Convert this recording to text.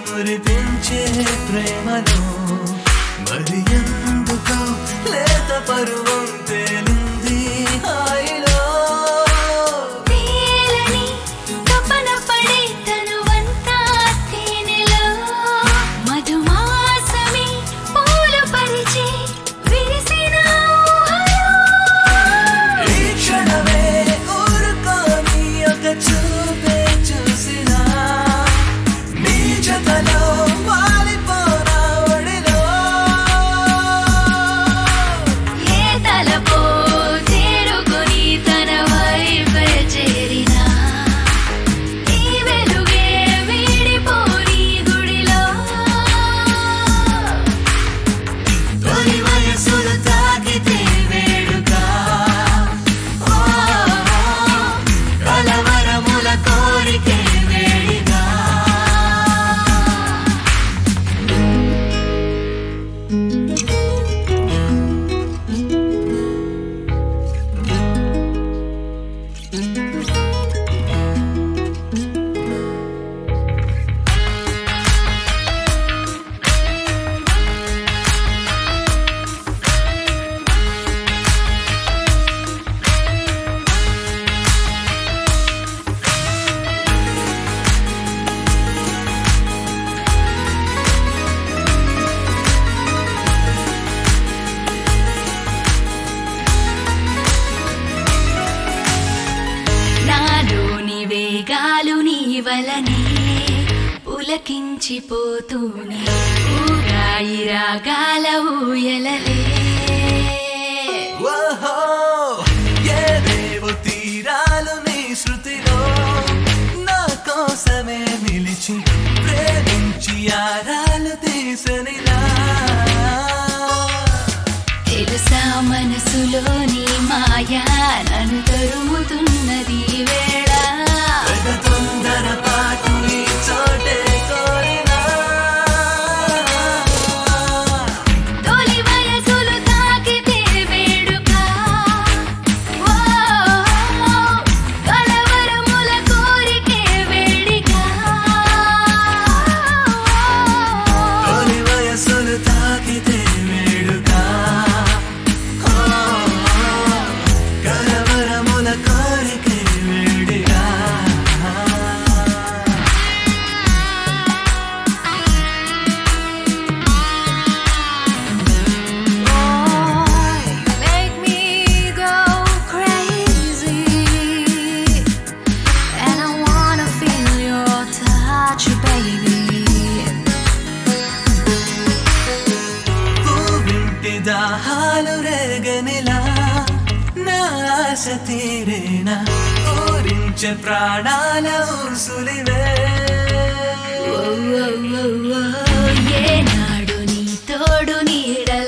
మురిపించే ప్రేమలో మరి ఎందుకో లేత పరువం తేలింది హాయిలో తేలని తపన పడే తనువంతా తేనెలో మధుమాసమే పూలు పరిచే విరిసిన ఊహలో ఈ క్షణమే ఊరుకోని ఒక చూపే చూసినా నీ జతలో వాలిపోనా ఒడిలో ఏ తలపో చేరుకొని తన వైపే చేరినా ఈ వెలుగే వీడిపోని గుడిలో తొలి వయసులు తాకితే వేడుక ఓ, కలవరముల కోరికే వేడిగా నాలోని వేగాలు నీ వలనే పులకించిపోతూనే ఊరాయి రాగాల ఊయలలే ఓహో ఏదేవో తీరాలు నీ శృతిలో నా కోసమే నిలిచి ప్రేమించి ఆరాలు తీసనిలా తెలుసా మనసులోని మాయా నన్ను తరుముతున్నది ఈ వేళ పెద్ద తొందర పాటు ఈ చోటే కోరినా తొలి వయసులు తాకితే వేడుక ఓ, కలవరముల కోరికే వేడిగా తొలి వయసులు తాకితే వేడుక ఓ, కలవరముల కోరికే వేడిగా Make me go crazy, and I wanna feel your touch, baby. పువ్వింటి దాహాలు రేగనిలా నా ఆశ తీరేనా ఊరించే ప్రాణాల ఊసులివే ఓ, ఓ, ఓ, ఓ, ఏనాడు నీ తోడు నీడల